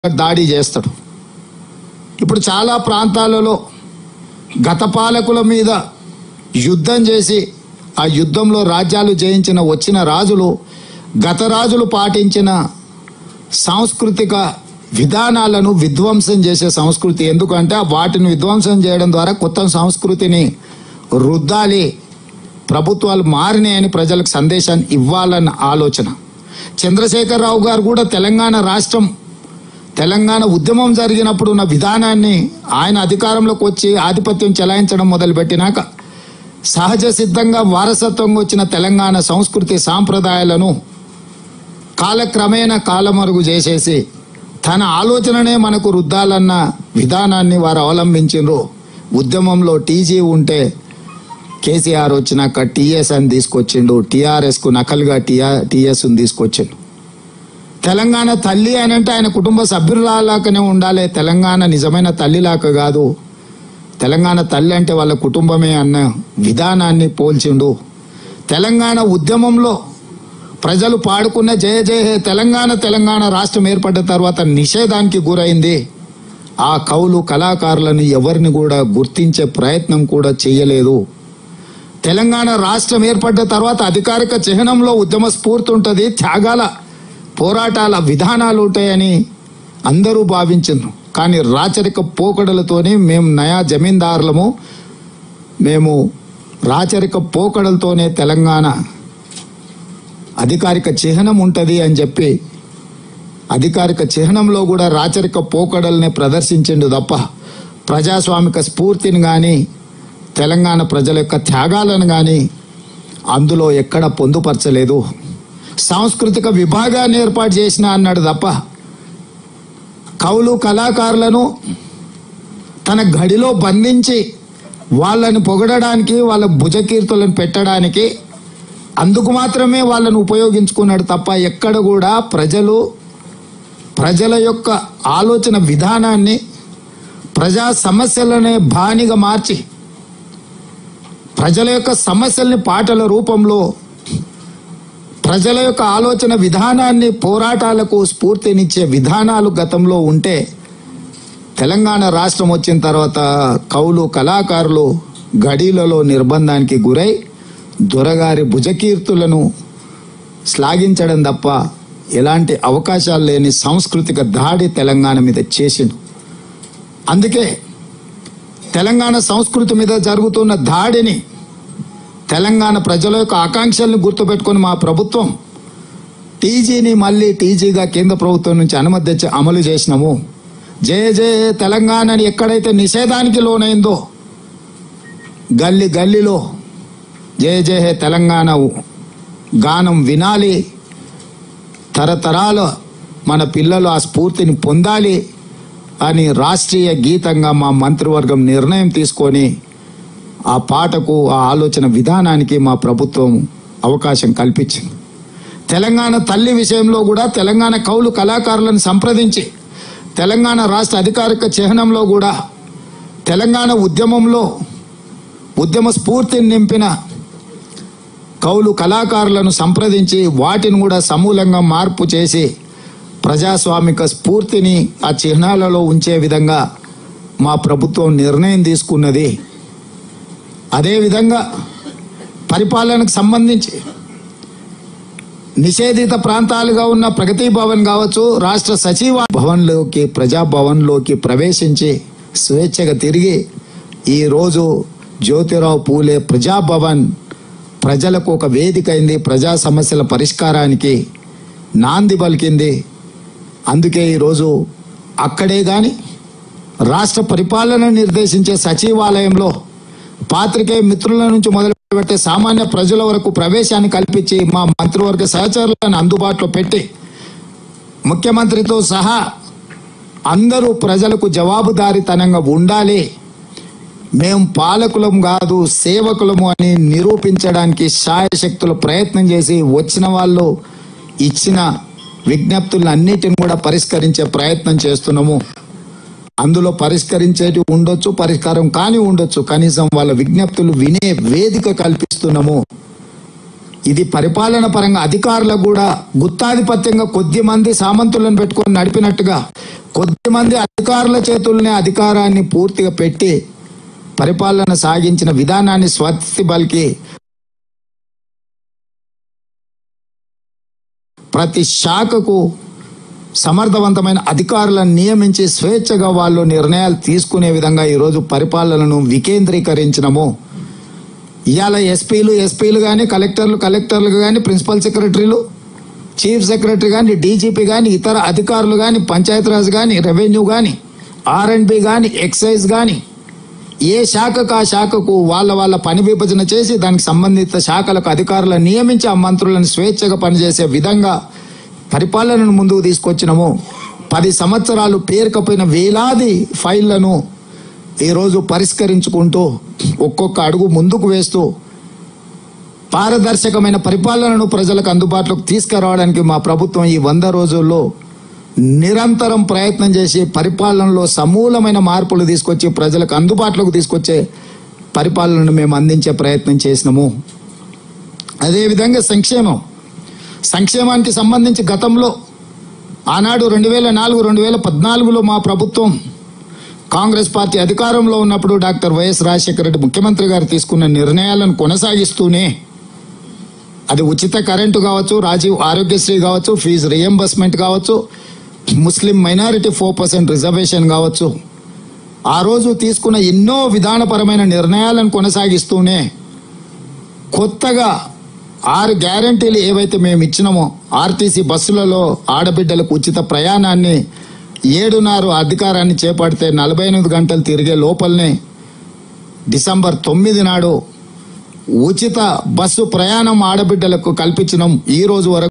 దాడి చేస్తాడు ఇప్పుడు చాలా ప్రాంతాలలో గత పాలకుల మీద యుద్ధం చేసి ఆ యుద్ధంలో రాజ్యాలు జయించిన వచ్చిన రాజులు గత రాజులు పాటించిన సాంస్కృతిక విధానాలను విధ్వంసం చేసే సంస్కృతి ఎందుకంటే వాటిని విధ్వంసం చేయడం ద్వారా కొత్త సంస్కృతిని రుద్దాలి ప్రభుత్వాలు మారినాయని ప్రజలకు సందేశాన్ని ఇవ్వాలన్న ఆలోచన చంద్రశేఖరరావు గారు కూడా తెలంగాణ రాష్ట్రం తెలంగాణ ఉద్యమం జరిగినప్పుడు ఉన్న విధానాన్ని ఆయన అధికారంలోకి వచ్చి ఆధిపత్యం చెలాయించడం మొదలుపెట్టినాక సహజ సిద్ధంగా వారసత్వంగా వచ్చిన తెలంగాణ సంస్కృతి సాంప్రదాయాలను కాలక్రమేణా కాలమరుగు చేసేసి తన ఆలోచననే మనకు రుద్దాలన్న విధానాన్ని వారు అవలంబించారు ఉద్యమంలో టీజీ ఉంటే కేసీఆర్ వచ్చినాక టీఎస్ అని తీసుకొచ్చిండు టీఆర్ఎస్కు నకలుగా టీఆర్ టీఎస్ తీసుకొచ్చిండు తెలంగాణ తల్లి అని అంటే ఆయన కుటుంబ సభ్యులాగానే ఉండాలి తెలంగాణ నిజమైన తల్లిలాగా కాదు తెలంగాణ తల్లి అంటే వాళ్ళ కుటుంబమే అన్న విధానాన్ని పోల్చిండు తెలంగాణ ఉద్యమంలో ప్రజలు పాడుకున్న జయ జయ హే తెలంగాణ తెలంగాణ రాష్ట్రం ఏర్పడ్డ తర్వాత నిషేధానికి గురైంది ఆ కవులు కళాకారులను ఎవరిని కూడా గుర్తించే ప్రయత్నం కూడా చేయలేదు తెలంగాణ రాష్ట్రం ఏర్పడ్డ తర్వాత అధికారిక చిహ్నంలో ఉద్యమ స్ఫూర్తి ఉంటుంది త్యాగాల పోరాటాల విధానాలు ఉంటాయని అందరూ భావించారు కానీ రాచరిక పోకడలతోని మేము నయా జమీందారులము మేము రాచరిక పోకడలతోనే తెలంగాణ అధికారిక చిహ్నం ఉంటుంది అని చెప్పి అధికారిక చిహ్నంలో కూడా రాచరిక పోకడల్ని ప్రదర్శించిండు తప్ప ప్రజాస్వామిక స్ఫూర్తిని కానీ తెలంగాణ ప్రజల యొక్క త్యాగాలను కానీ అందులో ఎక్కడ పొందుపరచలేదు సాంస్కృతిక విభాగాన్ని ఏర్పాటు చేసిన అన్నాడు తప్ప కవులు కళాకారులను తన గడిలో బంధించి వాళ్ళని పొగడడానికి వాళ్ళ భుజకీర్తులను పెట్టడానికి అందుకు మాత్రమే వాళ్ళను ఉపయోగించుకున్నాడు తప్ప ఎక్కడ కూడా ప్రజలు ప్రజల యొక్క ఆలోచన విధానాన్ని ప్రజా సమస్యలనే బానిగా మార్చి ప్రజల యొక్క సమస్యల్ని పాటల రూపంలో ప్రజల యొక్క ఆలోచన విధానాన్ని పోరాటాలకు స్ఫూర్తినిచ్చే విధానాలు గతంలో ఉంటే తెలంగాణ రాష్ట్రం వచ్చిన తర్వాత కవులు కళాకారులు గడీలలో నిర్బంధానికి గురై దొరగారి భుజకీర్తులను శ్లాఘించడం తప్ప ఎలాంటి అవకాశాలు లేని సాంస్కృతిక దాడి తెలంగాణ మీద చేసిండు అందుకే తెలంగాణ సంస్కృతి మీద జరుగుతున్న దాడిని తెలంగాణ ప్రజల యొక్క ఆకాంక్షల్ని గుర్తుపెట్టుకొని మా ప్రభుత్వం టీజీని మళ్ళీ టీజీగా కేంద్ర ప్రభుత్వం నుంచి అనుమతి తెచ్చి అమలు చేసినాము జయ జయ తెలంగాణని ఎక్కడైతే నిషేధానికి లోనైందో గల్లీ గల్లీలో జయ జయ హే తెలంగాణ గానం వినాలి తరతరాల మన పిల్లలు ఆ స్ఫూర్తిని పొందాలి అని రాష్ట్రీయ గీతంగా మా మంత్రివర్గం నిర్ణయం తీసుకొని ఆ పాటకు ఆ ఆలోచన విధానానికి మా ప్రభుత్వం అవకాశం కల్పించింది తెలంగాణ తల్లి విషయంలో కూడా తెలంగాణ కౌలు కళాకారులను సంప్రదించి తెలంగాణ రాష్ట్ర అధికారిక చిహ్నంలో కూడా తెలంగాణ ఉద్యమంలో ఉద్యమ స్ఫూర్తిని నింపిన కౌలు కళాకారులను సంప్రదించి వాటిని కూడా సమూలంగా మార్పు చేసి ప్రజాస్వామిక స్ఫూర్తిని ఆ చిహ్నాలలో ఉంచే విధంగా మా ప్రభుత్వం నిర్ణయం తీసుకున్నది అదేవిధంగా పరిపాలనకు సంబంధించి నిషేధిత ప్రాంతాలుగా ఉన్న ప్రగతి భవన్ కావచ్చు రాష్ట్ర సచివ భవన్లోకి ప్రజాభవన్లోకి ప్రవేశించి స్వేచ్ఛగా తిరిగి ఈరోజు జ్యోతిరావు పూలే ప్రజాభవన్ ప్రజలకు ఒక వేదిక అయింది ప్రజా సమస్యల పరిష్కారానికి నాంది పలికింది అందుకే ఈరోజు అక్కడే కానీ రాష్ట్ర పరిపాలన నిర్దేశించే సచివాలయంలో పాత్రికేయ మిత్రుల నుంచి మొదలుపెట్టే సామాన్య ప్రజల వరకు ప్రవేశాన్ని కల్పించి మా మంత్రివర్గ సహచరులను అందుబాటులో పెట్టి ముఖ్యమంత్రితో సహా అందరూ ప్రజలకు జవాబుదారీతనంగా ఉండాలి మేం పాలకులం కాదు సేవకులము అని నిరూపించడానికి శాయశక్తులు ప్రయత్నం చేసి వచ్చిన వాళ్ళు ఇచ్చిన విజ్ఞప్తులన్నిటిని కూడా పరిష్కరించే ప్రయత్నం చేస్తున్నాము అందులో పరిష్కరించేటి ఉండొచ్చు పరిష్కారం కాని ఉండొచ్చు కనీసం వాళ్ళ విజ్ఞప్తులు వినే వేదిక కల్పిస్తున్నాము ఇది పరిపాలన పరంగా అధికారులకు కూడా గుత్తాధిపత్యంగా కొద్ది మంది సామంతులను పెట్టుకొని నడిపినట్టుగా కొద్ది మంది అధికారుల చేతుల్నే అధికారాన్ని పూర్తిగా పెట్టి పరిపాలన సాగించిన విధానాన్ని స్వస్తి బల్కి ప్రతి శాఖకు సమర్థవంతమైన అధికారులను నియమించి స్వేచ్ఛగా వాళ్ళు నిర్ణయాలు తీసుకునే విధంగా ఈరోజు పరిపాలనను వికేంద్రీకరించినము ఇవాళ ఎస్పీలు ఎస్పీలు కానీ కలెక్టర్లు కలెక్టర్లు కానీ ప్రిన్సిపల్ సెక్రటరీలు చీఫ్ సెక్రటరీ కానీ డీజీపీ కానీ ఇతర అధికారులు కానీ పంచాయతీరాజ్ కానీ రెవెన్యూ కానీ ఆర్ అండ్ బి కానీ ఎక్సైజ్ కానీ ఏ శాఖకు ఆ శాఖకు వాళ్ళ వాళ్ళ పని విభజన చేసి దానికి సంబంధిత శాఖలకు అధికారులను నియమించి ఆ మంత్రులను స్వేచ్ఛగా పనిచేసే విధంగా పరిపాలనను ముందుకు తీసుకొచ్చినాము పది సంవత్సరాలు పేరుకపోయిన వేలాది ఫైళ్లను ఈరోజు పరిష్కరించుకుంటూ ఒక్కొక్క అడుగు ముందుకు వేస్తూ పారదర్శకమైన పరిపాలనను ప్రజలకు అందుబాటులోకి తీసుకురావడానికి మా ప్రభుత్వం ఈ వంద రోజుల్లో నిరంతరం ప్రయత్నం చేసి పరిపాలనలో సమూలమైన మార్పులు తీసుకొచ్చి ప్రజలకు అందుబాటులోకి తీసుకొచ్చే పరిపాలనను మేము అందించే ప్రయత్నం చేసినాము అదేవిధంగా సంక్షేమం సంక్షేమానికి సంబంధించి గతంలో ఆనాడు రెండు వేల నాలుగు రెండు వేల పద్నాలుగులో మా ప్రభుత్వం కాంగ్రెస్ పార్టీ అధికారంలో ఉన్నప్పుడు డాక్టర్ వైఎస్ రాజశేఖర రెడ్డి ముఖ్యమంత్రి గారు తీసుకున్న నిర్ణయాలను కొనసాగిస్తూనే అది ఉచిత కరెంటు కావచ్చు రాజీవ్ ఆరోగ్యశ్రీ కావచ్చు ఫీజు రియంబర్స్మెంట్ కావచ్చు Muslim minority four percent reservation కావచ్చు ఆ రోజు తీసుకున్న ఎన్నో విధానపరమైన నిర్ణయాలను కొనసాగిస్తూనే కొత్తగా ఆరు గ్యారంటీలు ఏవైతే మేము ఇచ్చినామో ఆర్టీసీ బస్సులలో ఆడబిడ్డలకు ఉచిత ప్రయాణాన్ని ఏడున్నర అధికారాన్ని చేపడితే నలభై ఎనిమిది గంటలు తిరిగే లోపలనే డిసెంబర్ తొమ్మిది నాడు ఉచిత బస్సు ప్రయాణం ఆడబిడ్డలకు కల్పించినాం ఈ రోజు వరకు